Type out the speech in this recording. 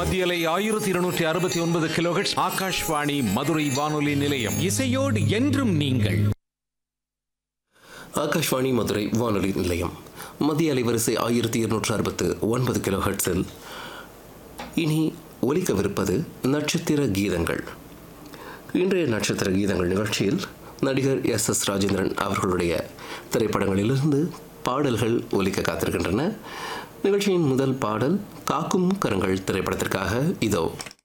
மத்தியலை ஆயிரத்தி இருநூற்றி அறுபத்தி ஒன்பது கிலோஹெட்ஸ் ஆகாஷ்வாணி மதுரை வானொலி நிலையம் இசையோடு என்றும் நீங்கள் ஆகாஷ்வாணி மதுரை வானொலி நிலையம் மத்திய அலைவரிசை ஆயிரத்தி இருநூற்று அறுபத்து ஒன்பது கிலோ ஹெர்ட்ஸில் இனி ஒலிக்கவிருப்பது நட்சத்திர கீதங்கள் இன்றைய நட்சத்திர கீதங்கள் நிகழ்ச்சியில் நடிகர் எஸ் எஸ் ராஜேந்திரன் அவர்களுடைய திரைப்படங்களிலிருந்து பாடல்கள் ஒலிக்க காத்திருக்கின்றன நிகழ்ச்சியின் முதல் பாடல் காக்கும் கரங்கள் திரைப்படத்திற்காக இதோ